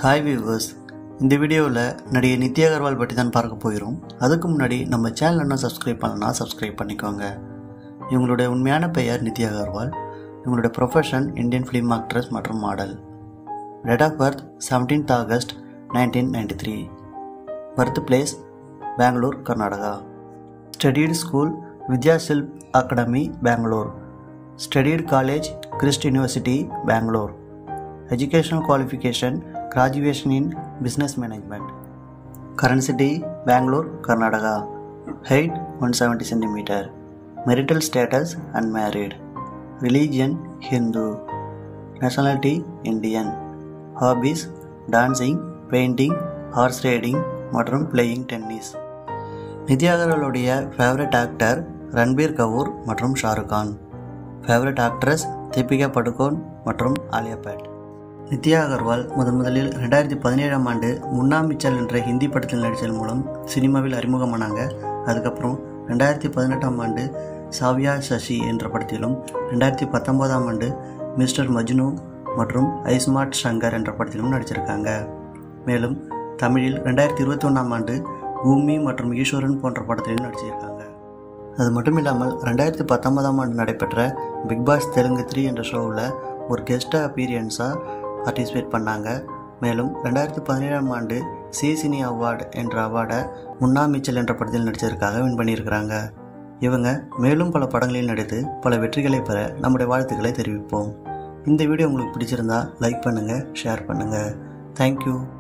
hi viewers இந்த வீடியோவில் நடிகை நித்யா அகர்வால் பற்றி தான் பார்க்க போகிறோம் அதுக்கு முன்னாடி நம்ம சேனல் இன்னும் சப்ஸ்கிரைப் பண்ணலன்னா சப்ஸ்கிரைப் பண்ணிக்கோங்க இவங்களுடைய உண்மையான பெயர் நித்யா அகர்வால் இவங்களுடைய ப்ரொஃபஷன் இந்தியன் ஃபிலிம் ஆக்ட்ரஸ் மற்றும் model date of birth seventeenth August nineteen ninety three birth place Bangalore Karnataka studied school Vidyashilp academy Bangalore studied college Christ university Bangalore educational qualification graduation in business management current city bangalore karnataka height 170 centimeter marital status unmarried religion hindu nationality indian hobbies dancing painting horse riding மற்றும் playing tennis Nithya அகர்வாலுடைய favourite actor Ranbir Kapoor மற்றும் Shahrukh Khan favourite actress Deepika Padukone மற்றும் Alia but Nithya Agarwal முதன் முதலில் ரெண்டாயிரத்தி பதினேழாம் ஆண்டு முன்னா மிச்சல் என்ற ஹிந்தி படத்தில் நடித்ததன் மூலம் சினிமாவில் அறிமுகமானாங்க அதுக்கப்புறம் ரெண்டாயிரத்தி பதினெட்டாம் ஆண்டு சாவ்யா சசி என்ற படத்திலும் ரெண்டாயிரத்தி பத்தொம்போதாம் ஆண்டு மிஸ்டர் மஜ்னு மற்றும் ஐஸ்மார்ட் சங்கர் என்ற படத்திலும் நடிச்சிருக்காங்க மேலும் தமிழில் ரெண்டாயிரத்தி இருபத்தி ஒன்றாம் ஆண்டு பூமி மற்றும் ஈஸ்வரன் போன்ற படத்திலும் நடிச்சிருக்காங்க அது மட்டும் இல்லாமல் ரெண்டாயிரத்தி பத்தொன்பதாம் ஆண்டு நடைபெற்ற பிக் பாஸ் தெலுங்கு த்ரீ என்ற ஷோவில் ஒரு கெஸ்ட் அப்பீரியன்ஸாக பார்ட்டிசிபேட் பண்ணாங்க மேலும் ரெண்டாயிரத்தி பதினேழாம் ஆண்டு சி சினி அவார்டு என்ற அவார்டை முன்னா மிச்சல் என்ற படத்தில் நடித்ததற்காக வின் பண்ணியிருக்கிறாங்க இவங்க மேலும் பல படங்களில் நடித்து பல வெற்றிகளை பெற நம்முடைய வாழ்த்துக்களை தெரிவிப்போம் இந்த வீடியோ உங்களுக்கு பிடிச்சிருந்தா லைக் பண்ணுங்கள் ஷேர் பண்ணுங்கள் தேங்க்யூ